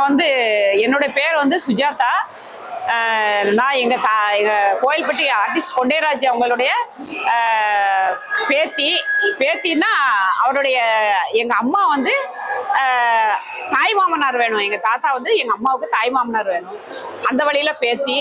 வந்து என்னுடைய பேர் வந்து சுஜாதா அஹ் நான் எங்க தா எங்க கோயில்பட்டி ஆர்டிஸ்ட் கொண்டேராஜ் அவங்களுடைய அஹ், பேத்தி பேத்தின்னா அவருடைய எங்க அம்மா வந்து அஹ், தாய் மாமனார் வேணும் எங்க தாத்தா வந்து எங்க அம்மாவுக்கு தாய் மாமனார் வேணும் அந்த வழியில பேத்தி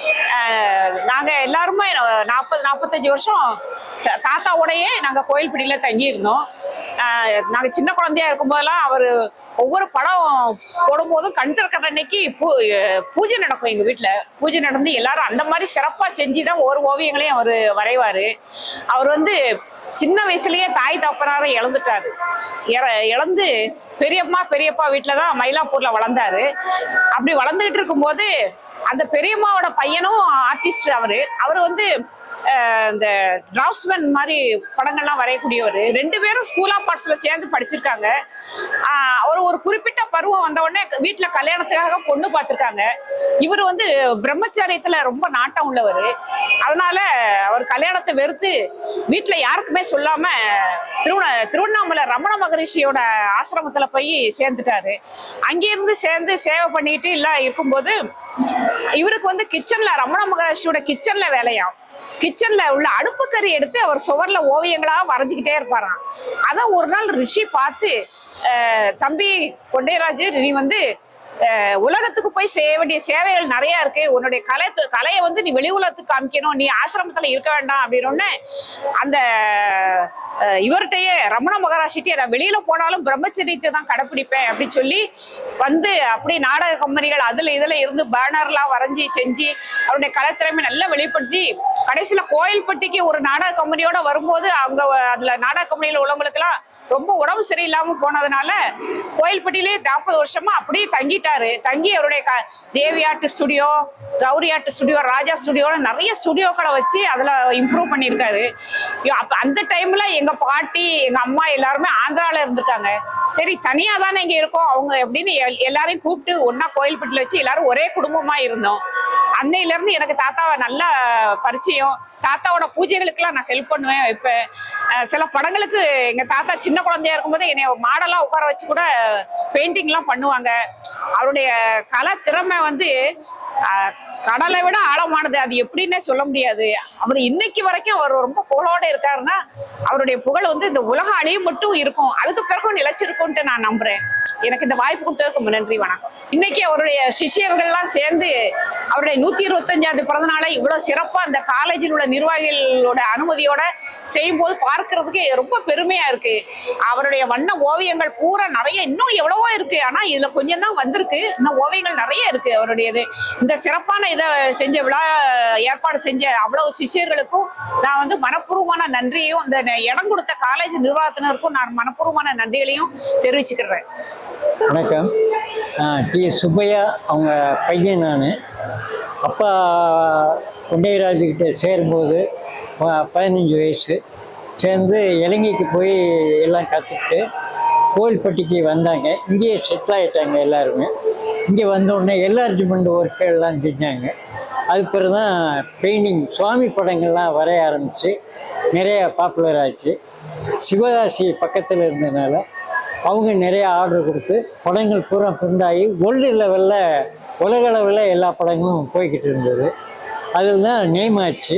அஹ், நாங்க எல்லாருமே நாற்பது நாற்பத்தஞ்சு வருஷம் த- தாத்தாவோடயே நாங்க கோயில்பட்டியில தங்கி இருந்தோம் அஹ், நாங்க சின்ன குழந்தையா இருக்கும்போதெல்லாம் அவரு ஒவ்வொரு படம் போடும்போதும் கண் திறக்கிற அன்னைக்கு பூ அஹ் பூஜை நடக்கும் எங்க வீட்ல பூஜை நடந்து எல்லாரும் அந்த மாதிரி சிறப்பா செஞ்சுதான் ஒரு ஓவியங்களையும் அவர் வரைவாரு அவர் வந்து சின்ன வயசுலயே தாய் தப்பனார இழந்துட்டாரு இற- இழந்து பெரியம்மா பெரியப்பா வீட்டில தான் மயிலாப்பூர்ல வளர்ந்தாரு அப்படி வளர்ந்துகிட்டு இருக்கும்போது அந்த பெரியம்மாவோட பையனும் ஆர்டிஸ்ட் அவரு அவர் வந்து அஹ், இந்த டிராப்ஸ்மேன் மாதிரி படங்கள்லாம் வரையக்கூடியவர் ரெண்டு பேரும் ஸ்கூல் ஆஃப் ஆர்ட்ஸ்ல சேர்ந்து படிச்சிருக்காங்க ஆஹ், அவர் ஒரு குறிப்பிட்ட பருவம் வந்த உடனே வீட்டுல கல்யாணத்துக்காக பொண்ணு பார்த்திருக்காங்க இவர் வந்து பிரம்மச்சாரியத்துல ரொம்ப நாட்டம் உள்ளவர் அதனால அவர் கல்யாணத்தை வெறுத்து வீட்டுல யாருக்குமே சொல்லாம திருவண்ண திருவண்ணாமலை ரமண மகரிஷியோட ஆசிரமத்துல போய் சேர்ந்துட்டாரு அங்கிருந்து சேர்ந்து சேவை பண்ணிட்டு எல்லாம் இருக்கும்போது இவருக்கு வந்து கிச்சன்ல ரமண மகரிஷியோட கிச்சன்ல வேலையாம் கிச்சன்ல உள்ள அடுப்புக்கறி எடுத்து அவர் சுவர்ல ஓவியங்களா வரைஞ்சுக்கிட்டே இருப்பாராம் அத ஒரு நாள் ரிஷி பார்த்து அஹ், தம்பி கொண்டைராஜ் நீ வந்து அஹ், உலகத்துக்கு போய் செய்ய வேண்டிய சேவைகள் நிறைய இருக்கு உன்னுடைய கலை கலையை வந்து நீ வெளி உலகத்துக்கு காமிக்கணும் நீ ஆசிரமத்துல இருக்க வேண்டாம் அப்படின்னு அந்த அஹ், இவர்கிட்டயே ரமண மகராஷிட்டே நான் வெளியில போனாலும் பிரம்மச்சரியத்தை தான் கடைப்பிடிப்பேன் அப்படின்னு சொல்லி வந்து அப்படி நாடக கம்பெனிகள் அதுல இதுல இருந்து பேனர்லாம் வரைஞ்சி செஞ்சு அவருடைய கலைத்திறமை நல்லா வெளிப்படுத்தி கடைசியில கோயில்பட்டிக்கு ஒரு நாடக கம்பெனியோட வரும்போது அவங்க அதுல நாடக கம்பெனியில உள்ளவங்களுக்கெல்லாம் ரொம்ப உடம்பு சரியில்லாம போனதுனால கோயில்பட்டியிலே நாற்பது வருஷமா அப்படியே தங்கிட்டாரு தங்கி அவருடைய க தேவியாட்டு ஸ்டுடியோ கௌரியாட்டு ஸ்டுடியோ ராஜா ஸ்டுடியோன்னு நிறைய ஸ்டுடியோக்களை வச்சு அதுல இம்ப்ரூவ் பண்ணியிருக்காரு ஐயோ, அப்ப அந்த டைம்ல எங்க பாட்டி எங்க அம்மா எல்லாருமே ஆந்திரால இருந்திருக்காங்க சரி தனியா தானே இங்க இருக்கோம் அவங்க எப்படின்னு எல்- எல்லாரையும் கூப்பிட்டு ஒன்னா கோயில்பட்டியில வச்சு எல்லாரும் ஒரே குடும்பமா இருந்தோம் அன்னையில இருந்து எனக்கு தாத்தாவை நல்லா பரிச்சயம் தாத்தாவோட பூஜைகளுக்கெல்லாம் நான் ஹெல்ப் பண்ணுவேன் வைப்பேன் அஹ் சில படங்களுக்கு எங்க தாத்தா சின்ன குழந்தையா இருக்கும்போது என்னை மாடலா உட்கார வச்சு கூட பெயிண்டிங்லாம் பண்ணுவாங்க அவருடைய கலை திறமை வந்து அஹ், கடலை விட ஆழமானது அது எப்படின்னே சொல்ல முடியாது அவர் இன்னைக்கு வரைக்கும் அவர் ரொம்ப புகழோட இருக்காருன்னா அவருடைய புகழ் வந்து இந்த உலக அழிவு மட்டும் இருக்கும் அதுக்கு பிறகும் நிலைச்சிருக்கும்ட்டு நான் நம்புறேன் எனக்கு இந்த வாய்ப்பு கொடுத்ததுக்கு நன்றி வணக்கம் இன்னைக்கு அவருடைய சிஷ்யர்கள்லாம் சேர்ந்து அவருடைய நூத்தி இருபத்தஞ்சாவது பிறந்த நாளை இவ்வளவு சிறப்பா அந்த காலேஜில் உள்ள நிர்வாகிகளோட அனுமதியோட செய்யும்போது பார்க்கிறதுக்கு ரொம்ப பெருமையா இருக்கு அவருடைய வண்ண ஓவியங்கள் பூரா நிறைய இன்னும் எவ்வளவோ இருக்கு ஆனா இதுல கொஞ்சம் தான் வந்திருக்கு இன்னும் ஓவியங்கள் நிறைய இருக்கு அவருடையது இந்த சிறப்பான இதை செஞ்ச விழா ஏற்பாடு செஞ்ச அவ்வளவு சிஷ்யர்களுக்கும் நான் வந்து மனப்பூர்வமான நன்றியையும் இந்த ந- இடம் கொடுத்த காலேஜ் நிர்வாகத்தினருக்கும் நான் மனப்பூர்வமான நன்றிகளையும் தெரிவிச்சுக்கிறேன் வணக்கம் நான் டி சுப்பையா அவங்க பையன் நான் அப்பா குண்டைராஜுக்கிட்ட சேரும்போது ப- பதினஞ்சு வயசு சேர்ந்து இலங்கைக்கு போய் எல்லாம் கற்றுக்கிட்டு கோயில்பட்டிக்கு வந்தாங்க இங்கேயே செட்டில் ஆகிட்டாங்க எல்லாருமே இங்கே வந்தோடனே எல்ஆர்ஜிமெண்ட் ஒர்க் எல்லாம் செஞ்சாங்க அது பிறகு தான் பெயிண்டிங் சுவாமி படங்கள்லாம் வரைய ஆரம்பித்து நிறைய பாப்புலர் ஆச்சு சிவகாசி பக்கத்தில் இருந்ததுனால அவங்க நிறைய ஆர்டர் கொடுத்து படங்கள் பூரா பிரிண்ட் ஆகி வேர்ல்டு லெவலில் உலக அளவில் எல்லா படங்களும் போய்கிட்டு இருந்தது அதில் தான் நேம் ஆச்சு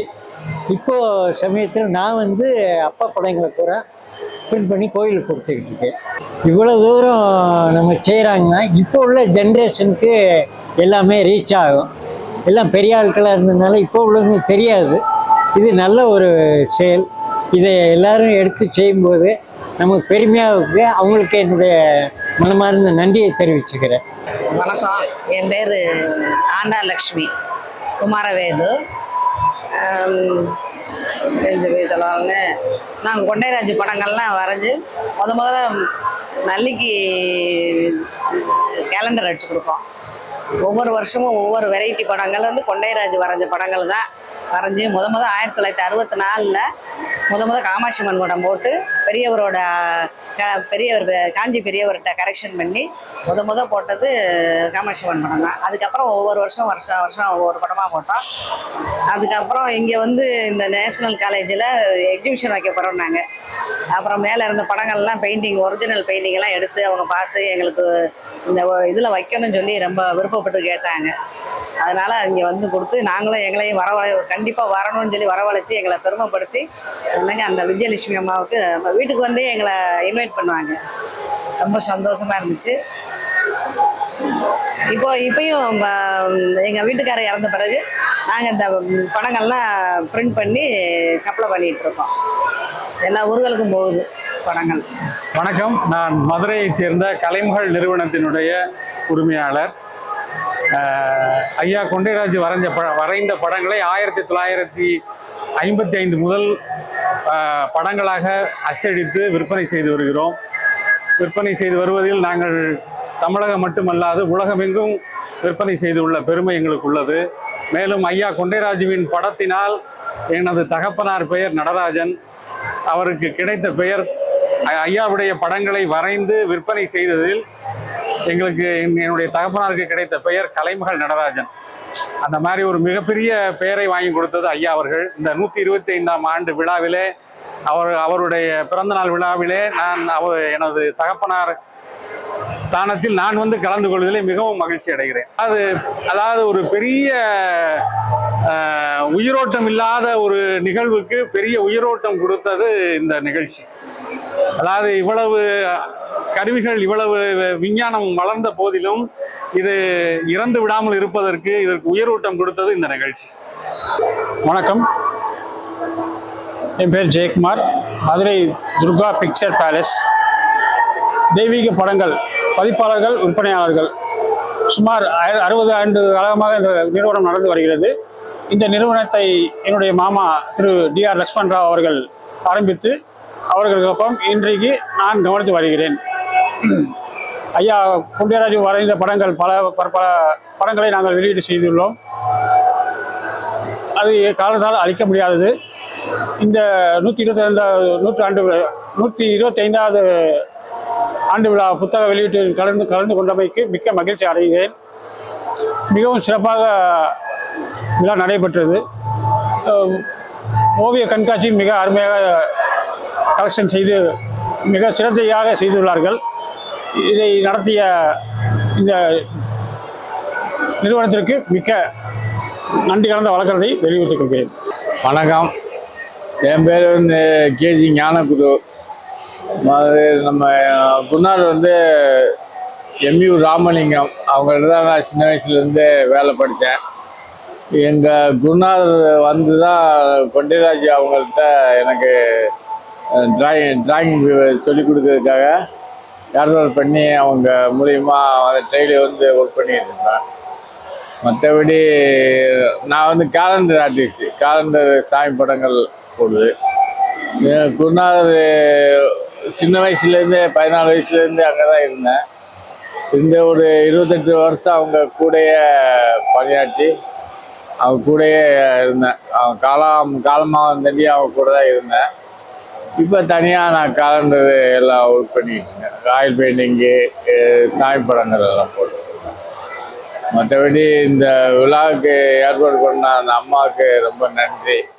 இப்போது சமயத்தில் நான் வந்து அப்பா படங்களை பூரா பிரிண்ட் பண்ணி கோயிலுக்கு கொடுத்துக்கிட்டு இருக்கேன் இவ்வளோ தூரம் நம்ம செய்கிறாங்கன்னா இப்போ உள்ள ஜென்ரேஷனுக்கு எல்லாமே ரீச் ஆகும் எல்லாம் பெரிய ஆட்களாக இருந்ததுனால இப்போ உள்ளவங்களுக்கு தெரியாது இது நல்ல ஒரு செயல் இதை எல்லாரும் எடுத்து செய்யும்போது நமக்கு பெருமையாக இருக்கு அவங்களுக்கு என்னுடைய மனமார்ந்த நன்றியை தெரிவிச்சுக்கிறேன் வணக்கம் என் பேர் ஆண்டா லக்ஷ்மி குமாரவேது தெரிஞ்ச சொல்லலாம்னு நாங்கள் கொண்டைராஜ் படங்கள்லாம் வரைஞ்சி முத முதல்ல நல்லிக்கு கேலண்டர் அடிச்சு கொடுப்போம் ஒவ்வொரு வருஷமும் ஒவ்வொரு வெரைட்டி படங்கள் வந்து கொண்டைராஜ் வரைஞ்ச படங்கள் தான் வரைஞ்சி முத முத ஆயிரத்தி தொள்ளாயிரத்தி அறுபத்தி நாலில் முத முத காமாட்சி அம்மன் படம் போட்டு பெரியவரோட க- பெரியவர் பெ- காஞ்சி பெரியவர்கிட்ட கரெக்ஷன் பண்ணி முத முத போட்டது காமாட்சி அம்மன் படம் தான் அதுக்கப்புறம் ஒவ்வொரு வருஷம் வருஷம் வருஷம் ஒவ்வொரு படமாக போட்டோம் அதுக்கப்புறம் இங்கே வந்து இந்த நேஷனல் காலேஜில் எக்ஸிபிஷன் வைக்க போகிறோம் நாங்கள் அப்புறம் மேலே இருந்த படங்கள்லாம் பெயிண்டிங் ஒரிஜினல் பெயிண்டிங் எல்லாம் எடுத்து அவங்க பார்த்து எங்களுக்கு இந்த இதில் வைக்கணும்னு சொல்லி ரொம்ப விருப்பப்பட்டு கேட்டாங்க அதனால இங்கே வந்து கொடுத்து நாங்களும் எங்களையும் வரவழை கண்டிப்பாக வரணும்னு சொல்லி வரவழைச்சி எங்களை பெருமைப்படுத்தி என்னங்க அந்த விஜயலட்சுமி அம்மாவுக்கு நம்ம வீட்டுக்கு வந்தே எங்களை இன்வைட் பண்ணுவாங்க ரொம்ப சந்தோஷமா இருந்துச்சு இப்போ இப்பயும் எங்கள் வீட்டுக்காரர் இறந்த பிறகு நாங்கள் இந்த படங்கள்லாம் பிரிண்ட் பண்ணி சப்ளை பண்ணிட்டு இருக்கோம் எல்லா ஊர்களுக்கும் போகுது படங்கள் வணக்கம் நான் மதுரையைச் சேர்ந்த கலைமகள் நிறுவனத்தினுடைய உரிமையாளர் அஹ், ஐயா கொண்டைராஜ் வரைஞ்ச ப வரைந்த படங்களை ஆயிரத்தி தொள்ளாயிரத்தி ஐம்பத்தி ஐந்து முதல் அஹ், படங்களாக அச்சடித்து விற்பனை செய்து வருகிறோம் விற்பனை செய்து வருவதில் நாங்கள் தமிழகம் மட்டுமல்லாது உலகமெங்கும் விற்பனை செய்துள்ள பெருமை எங்களுக்கு உள்ளது மேலும் ஐயா கொண்டைராஜுவின் படத்தினால் எனது தகப்பனார் பெயர் நடராஜன் அவருக்கு கிடைத்த பெயர் ஐ- ஐயாவுடைய படங்களை வரைந்து விற்பனை செய்ததில் எங்களுக்கு என்- என்னுடைய தகப்பனாருக்கு கிடைத்த பெயர் கலைமகள் நடராஜன் அந்த மாதிரி ஒரு மிகப்பெரிய பெயரை வாங்கி கொடுத்தது ஐயா அவர்கள் இந்த நூற்றி இருபத்தி ஐந்தாம் ஆண்டு விழாவிலே அவர் அவருடைய பிறந்தநாள் விழாவிலே நான் அவர் எனது தகப்பனார் ஸ்தானத்தில் நான் வந்து கலந்து கொள்வதிலே மிகவும் மகிழ்ச்சி அடைகிறேன் அது அதாவது ஒரு பெரிய அஹ், உயிரோட்டம் இல்லாத ஒரு நிகழ்வுக்கு பெரிய உயிரோட்டம் கொடுத்தது இந்த நிகழ்ச்சி அதாவது இவ்வளவு கருவிகள் இவ்வளவு விஞ்ஞானம் வளர்ந்த போதிலும் இது இறந்து விடாமல் இருப்பதற்கு இதற்கு உயிரோட்டம் கொடுத்தது இந்த நிகழ்ச்சி வணக்கம் என் பேர் ஜெயக்குமார் மதுரை துர்கா பிக்சர் பேலஸ் தெய்வீக படங்கள் பதிப்பாளர்கள் விற்பனையாளர்கள் சுமார் அ- அறுபது ஆண்டு காலமாக இந்த நிறுவனம் நடந்து வருகிறது இந்த நிறுவனத்தை என்னுடைய மாமா திரு டி ஆர் லக்ஷ்மண் ராவ் அவர்கள் ஆரம்பித்து அவர்களுக்கப்புறம் இன்றைக்கு நான் கவனித்து வருகிறேன் ஐயா குண்டியராஜு வரைந்த படங்கள் பல பல பல படங்களை நாங்கள் வெளியீடு செய்துள்ளோம் அது காலத்தால் அழிக்க முடியாதது இந்த நூற்றி இருபத்தி ரெண்டாவது நூற்றாண்டு விழா- நூற்றி இருபத்தி ஐந்தாவது ஆண்டு விழா புத்தக வெளியீட்டில் கலந்து கலந்து கொண்டமைக்கு மிக்க மகிழ்ச்சி அடைகிறேன் மிகவும் சிறப்பாக விழா நடைபெற்றது அஹ், ஓவிய கண்காட்சி மிக அருமையாக கலெக்ஷன் செய்து மிக சிறந்தையாக செய்துள்ளார்கள் இதை நடத்திய இந்த நிறுவனத்திற்கு மிக்க நன்றி கலந்த வழக்கத்தை தெரிவித்துக் கொள்கிறேன் வணக்கம் என் பேர் வந்து கேஜி ஞானகுரு அது நம்ம குருநார் வந்து எம்யூ ராமலிங்கம் அவங்கள்ட்ட தான் நான் சின்ன வயசுலேருந்து வேலை படித்தேன் எங்கள் குருநார் வந்து தான் கொண்டிராஜ் அவங்கள்ட்ட எனக்கு டிராயிங் டிராயிங் சொல்லிக் கொடுக்கறதுக்காக ஏற்பாடு பண்ணி அவங்க மூலியமா அந்த ட்ரெயில வந்து ஒர்க் பண்ணிட்டு இருப்பேன் மற்றபடி நான் வந்து கேலண்டர் ஆர்டிஸ்ட் கேலண்டர் சாமி படங்கள் போடுது என் குருநாதர் சின்ன வயசுலேருந்து பதினாலு வயசுலேருந்து அங்கே தான் இருந்தேன் இந்த ஒரு இருபத்தெட்டு வருஷம் அவங்க கூடயே பணியாற்றி அவங்க கூடயே இருந்தேன் அவங்க காலம் காலமாக வந்தண்டி அவங்க கூட தான் இருந்தேன் இப்போ தனியாக நான் கேலண்டர் எல்லாம் ஒர்க் பண்ணிட்டு இருக்கேன் ஆயில் பெயிண்டிங்கு சாமி படங்கள் எல்லாம் போட்டு மற்றபடி இந்த விழாவுக்கு ஏற்பாடு பண்ண அந்த அம்மாவுக்கு ரொம்ப நன்றி